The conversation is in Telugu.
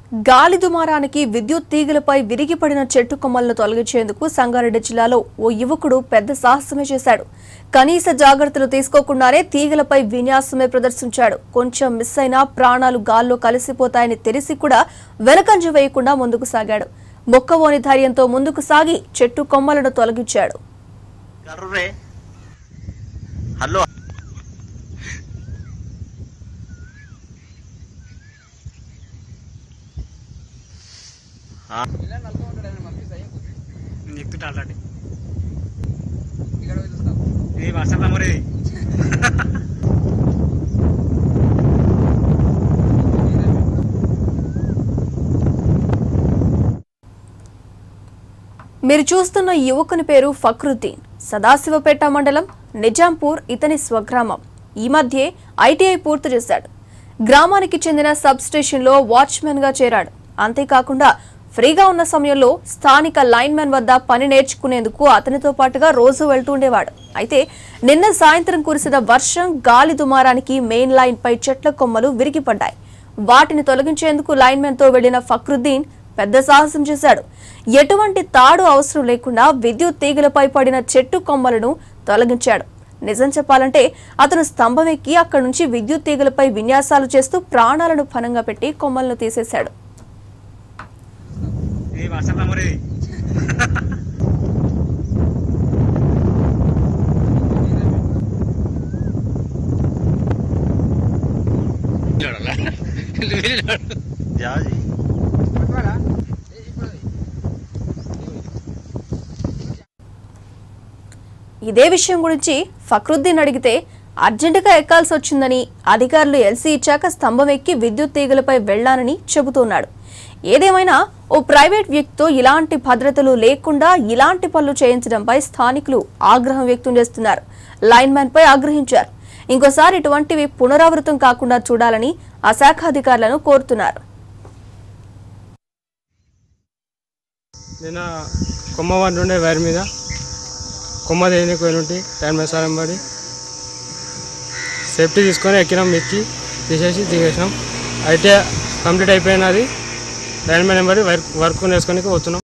గాలి దుమారానికి విద్యుత్ తీగలపై విరిగిపడిన చెట్టు కొమ్మలను తొలగించేందుకు సంగారెడ్డి జిల్లాలో ఓ యువకుడు పెద్ద సాహసమే చేశాడు కనీస జాగ్రత్తలు తీసుకోకుండానే తీగలపై విన్యాసమే ప్రదర్శించాడు కొంచెం మిస్ అయినా ప్రాణాలు గాల్లో కలిసిపోతాయని తెలిసి కూడా వెనకంజ వేయకుండా ముందుకు సాగాడు మొక్కవోని ధైర్యంతో ముందుకు సాగి చెట్టు కొమ్మలను తొలగించాడు కర్రే హలో ఎక్కుతుంటా ఆల్రెడీ ఇది వర్షం నెంబర్ ఇది మీరు చూస్తున్న ఈ యువకుని పేరు ఫక్రుద్దీన్ సదాశివపేట మండలం నిజాంపూర్ ఇతని స్వగ్రామం ఈ మధ్యే ఐటీఐ పూర్తి చేశాడు గ్రామానికి చెందిన సబ్ స్టేషన్లో వాచ్మెన్ గా చేరాడు అంతేకాకుండా ఫ్రీగా ఉన్న సమయంలో స్థానిక లైన్మెన్ వద్ద పని నేర్చుకునేందుకు అతనితో పాటుగా రోజు వెళ్తూ ఉండేవాడు అయితే నిన్న సాయంత్రం కురిసిన వర్షం గాలి దుమారానికి మెయిన్ లైన్ పై చెట్ల కొమ్మలు విరిగిపడ్డాయి వాటిని తొలగించేందుకు లైన్మెన్ తో వెళ్లిన ఫక్రుద్దీన్ పెద్ద సాహసం చేశాడు ఎటువంటి తాడు అవసరం లేకుండా విద్యుత్ తీగలపై పడిన చెట్టు కొమ్మలను తొలగించాడు నిజం చెప్పాలంటే అతను స్తంభం ఎక్కి అక్కడి నుంచి విద్యుత్ తీగలపై విన్యాసాలు చేస్తూ ప్రాణాలను ఫనంగా పెట్టి కొమ్మలను తీసేశాడు ఇది వర్షం నెంబర్ ఇది జాజీ ఇదే విషయం గురించి ఫక్రుద్దీన్ అడిగితే అర్జెంటుగా ఎక్కాల్సి వచ్చిందని అధికారులు ఎల్సీ ఇచ్చాక స్తంభం ఎక్కి విద్యుత్ తీగలపై వెళ్లానని చెబుతున్నాడు ఏదేమైనా ఓ ప్రైవేట్ వ్యక్తితో ఇలాంటి భద్రతలు లేకుండా ఇలాంటి పనులు చేయించడంపై స్థానికులు ఆగ్రహం వ్యక్తం చేస్తున్నారు లైన్మెన్ పై ఆగ్రహించారు ఇంకోసారి ఇటువంటివి పునరావృతం కాకుండా చూడాలని ఆ శాఖ అధికారులను కోరుతున్నారు నిన్న కొమ్మ వంటి ఉండే వైర్ మీద కొమ్మ దేనికి పోయి ఉంటే టైం ప్రసారం పడి సేఫ్టీ తీసుకొని ఎక్కినాం ఎక్కి తీసేసి దిగేసినాం అయితే కంప్లీట్ అయిపోయినది లైన్ మీద నెంబర్ వర్క్ వర్క్ నేర్చుకొని పోతున్నాం